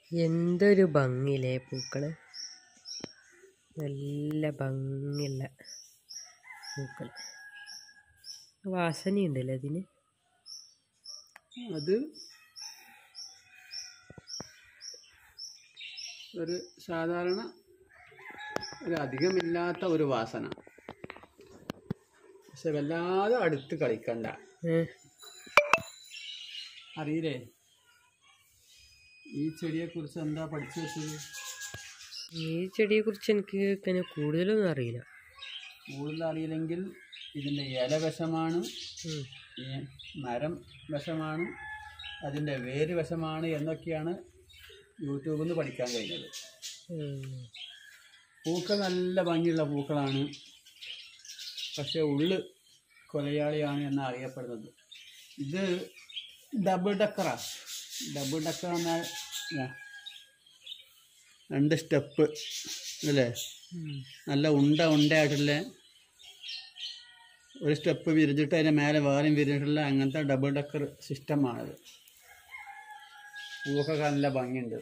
എന്തൊരു ഭംഗിയില്ലേ പൂക്കള് നല്ല ഭംഗിയുള്ള പൂക്കൾ വാസനയുണ്ടല്ലേ അതിന് അത് ഒരു സാധാരണ ഒരു അധികമില്ലാത്ത ഒരു വാസന പക്ഷെ വല്ലാതെ അടുത്ത് കളിക്കണ്ട ഏ, അറിയില്ലേ ഈ ചെടിയെക്കുറിച്ച് എന്താ പഠിച്ചു വെച്ചത് ഈ ചെടിയെ കുറിച്ച് എനിക്ക് ഇങ്ങനെ കൂടുതലൊന്നും അറിയില്ല കൂടുതൽ അറിയില്ലെങ്കിൽ ഇതിൻ്റെ ഇല വിഷമാണ് ഉം. ഈ മരം വിഷമാണ് അതിൻ്റെ വേര് വിഷമാണ് എന്നൊക്കെയാണ് യൂട്യൂബിൽ നിന്ന് പഠിക്കാൻ കഴിഞ്ഞത് ഉം. പൂക്കൾ നല്ല ഭംഗിയുള്ള പൂക്കളാണ് പക്ഷേ ഉള്ള് കൊലയാളിയാണ് എന്ന് അറിയപ്പെടുന്നത് ഇത് ഡബിൾ ഡക്കറാണ് ഡബിൾ ഡക്കർ എന്നാൽ ഇതാ, രണ്ട് സ്റ്റെപ്പ് അല്ലേ ഉം. നല്ല ഉണ്ട ഉണ്ടയായിട്ടുള്ള ഒരു സ്റ്റെപ്പ് വിരിച്ചിട്ട് അതിൻ്റെ മേലെ വേറെയും വിരിഞ്ഞിട്ടുള്ള അങ്ങനത്തെ ഡബിൾ ഡക്കർ സിസ്റ്റമാണത് പൂവൊക്കെ നല്ല ഭംഗിയുണ്ട്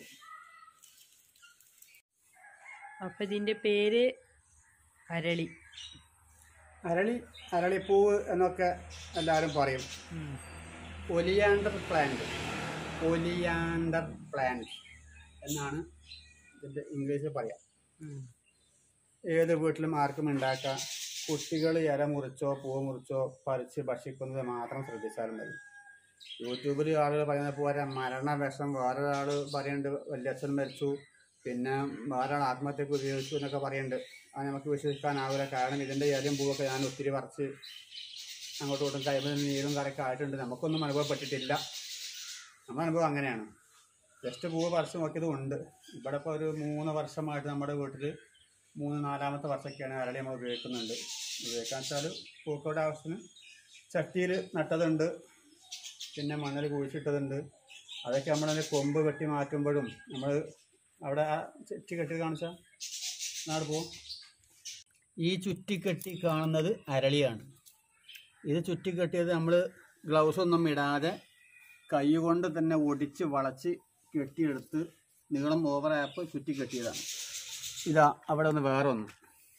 അപ്പൊ ഇതിന്റെ പേര് അരളി അരളി അരളിപ്പൂവ് എന്നൊക്കെ എല്ലാവരും പറയും ഉം. ഒലിയാണ്ടർ പ്ലാന്റ് ഒലിയാണ്ടർ പ്ലാന്റ് എന്നാണ് ഇതിൻ്റെ ഇംഗ്ലീഷിൽ പറയാം ഉം. ഏത് വീട്ടിലും ആർക്കും ഉണ്ടാക്കാം കുട്ടികൾ ഇല മുറിച്ചോ പൂവ് മുറിച്ചോ പറിച്ച് ഭക്ഷിക്കുന്നത് മാത്രം ശ്രദ്ധിച്ചാൽ മതി യൂട്യൂബിൽ ആളുകൾ പറയുന്നത് പോലെ മരണവിഷം വേറൊരാൾ പറയുന്നുണ്ട് വല്യച്ഛൻ മരിച്ചു പിന്നെ വേറൊരാൾ ആത്മഹത്യക്ക് ഉപയോഗിച്ചു എന്നൊക്കെ പറയുന്നുണ്ട് അത് നമുക്ക് വിശ്വസിക്കാനാവില്ല കാരണം ഇതിൻ്റെ ഇലയും പൂവൊക്കെ ഞാൻ ഒത്തിരി പറിച്ച് അങ്ങോട്ടും ഇങ്ങോട്ടും കൈമൽ നീരും കറയൊക്കെ ആയിട്ടുണ്ട് നമുക്കൊന്നും അനുഭവപ്പെട്ടിട്ടില്ല നമ്മുടെ അനുഭവം അങ്ങനെയാണ് ജസ്റ്റ് പൂവ് പറിച്ച് നോക്കിയത് ഉണ്ട് ഇവിടെ ഇപ്പോൾ ഒരു മൂന്ന് വർഷമായിട്ട് നമ്മുടെ വീട്ടിൽ മൂന്ന് നാലാമത്തെ വർഷമൊക്കെയാണ് അരളി നമ്മൾ ഉപയോഗിക്കുന്നുണ്ട് ഉപയോഗിക്കാൻ വെച്ചാൽ പൂക്കളുടെ ആവശ്യത്തിന് ചട്ടിയിൽ നട്ടതുണ്ട് പിന്നെ മണ്ണിൽ കുഴിച്ചിട്ടതുണ്ട് അതൊക്കെ നമ്മളതിൻ്റെ കൊമ്പ് വെട്ടി മാറ്റുമ്പോഴും നമ്മൾ അവിടെ ആ ചുറ്റി കെട്ടി കാണിച്ചാൽ നാട് പോവും ഈ ചുറ്റിക്കെട്ടി കാണുന്നത് അരളിയാണ് ഇത് ചുറ്റിക്കെട്ടിയത് നമ്മൾ ഗ്ലൗസ് ഒന്നും ഇടാതെ കൈ കൊണ്ട് തന്നെ ഒടിച്ച് വളച്ച് കെട്ടിയെടുത്ത് നീളം ഓവറായപ്പോൾ ചുറ്റിക്കെട്ടിയതാണ് ഇതാ അവിടെ ഒന്ന് വേറെ ഒന്ന്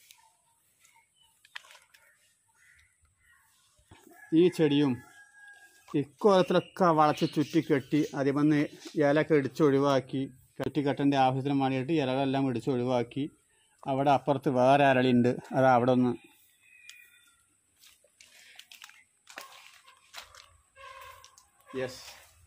ഈ ചെടിയും ഇക്കോലത്തിലൊക്കെ വളച്ച് ചുറ്റിക്കെട്ടി അതിമന്ന് ഇലയൊക്കെ ഇടിച്ച് ഒഴിവാക്കി കെട്ടിക്കെട്ടേണ്ട ആവശ്യത്തിന് വേണ്ടിയിട്ട് ഇലകളെല്ലാം ഇടിച്ച് ഒഴിവാക്കി അവിടെ അപ്പുറത്ത് വേറെ അരളിയുണ്ട് അത് അവിടെ ഒന്ന് യെസ്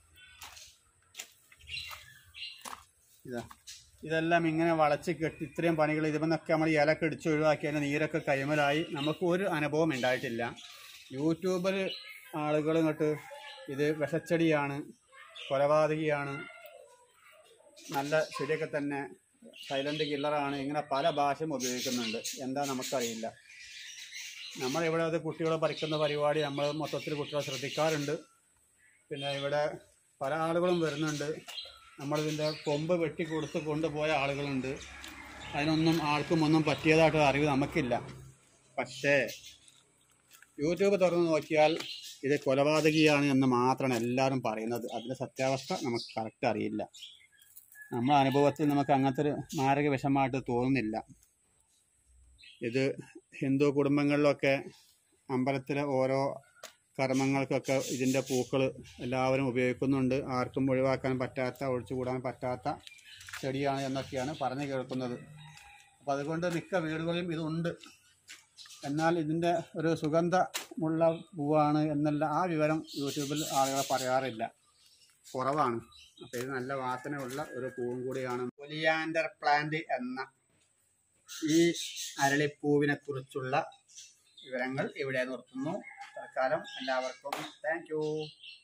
ഇതാ ഇതെല്ലാം ഇങ്ങനെ വളച്ച് കെട്ടി ഇത്രയും പണികൾ ഇതിമെന്നൊക്കെ നമ്മൾ ഇലക്കെ ഇടിച്ച് ഒഴിവാക്കി അതിൻ്റെ നീരൊക്കെ കൈമലായി നമുക്ക് ഒരു അനുഭവം ഉണ്ടായിട്ടില്ല യൂട്യൂബിൽ ആളുകൾ ഇങ്ങോട്ട് ഇത് വിഷച്ചെടിയാണ് കൊലപാതകിയാണ് നല്ല ചെടിയൊക്കെ തന്നെ സൈലന്റ് കില്ലറാണ് ഇങ്ങനെ പല ഭാഷയും ഉപയോഗിക്കുന്നുണ്ട് എന്താ നമുക്കറിയില്ല നമ്മളിവിടെ അത് കുട്ടികളെ പറിക്കുന്ന പരിപാടി നമ്മൾ മൊത്തത്തിൽ കുട്ടികളെ ശ്രദ്ധിക്കാറുണ്ട് പിന്നെ ഇവിടെ പല ആളുകളും വരുന്നുണ്ട് നമ്മളിതിൻ്റെ കൊമ്പ് വെട്ടി കൊടുത്ത് കൊണ്ടുപോയ ആളുകളുണ്ട് അതിനൊന്നും ആർക്കും ഒന്നും പറ്റിയതായിട്ട് അറിവ് നമുക്കില്ല പക്ഷേ യൂട്യൂബ് തുറന്ന് നോക്കിയാൽ ഇത് കൊലപാതകിയാണ് എന്ന് മാത്രമാണ് എല്ലാവരും പറയുന്നത് അതിൻ്റെ സത്യാവസ്ഥ നമുക്ക് കറക്റ്റ് അറിയില്ല നമ്മുടെ അനുഭവത്തിൽ നമുക്ക് അങ്ങനത്തെ ഒരു മാരക വിഷമായിട്ട് തോന്നുന്നില്ല ഇത് ഹിന്ദു കുടുംബങ്ങളിലൊക്കെ അമ്പലത്തിലെ ഓരോ കർമ്മങ്ങൾക്കൊക്കെ ഇതിൻ്റെ പൂക്കൾ എല്ലാവരും ഉപയോഗിക്കുന്നുണ്ട് ആർക്കും ഒഴിവാക്കാൻ പറ്റാത്ത ഒഴിച്ചുകൂടാൻ പറ്റാത്ത ചെടിയാണ് എന്നൊക്കെയാണ് പറഞ്ഞു കേൾക്കുന്നത് അപ്പോൾ അതുകൊണ്ട് മിക്ക വീടുകളിലും ഇതുണ്ട് എന്നാൽ ഇതിൻ്റെ ഒരു സുഗന്ധമുള്ള പൂവാണ് എന്നുള്ള ആ വിവരം യൂട്യൂബിൽ ആളുകൾ പറയാറില്ല കുറവാണ് അപ്പോൾ ഇത് നല്ല വാസനയുള്ള ഒരു പൂവും കൂടിയാണ് ഒലിയാൻഡർ പ്ലാന്റ് എന്ന ഈ അരളിപ്പൂവിനെ കുറിച്ചുള്ള വിവരങ്ങൾ ഇവിടെ നിർത്തുന്നു തൽക്കാലം എല്ലാവർക്കും താങ്ക്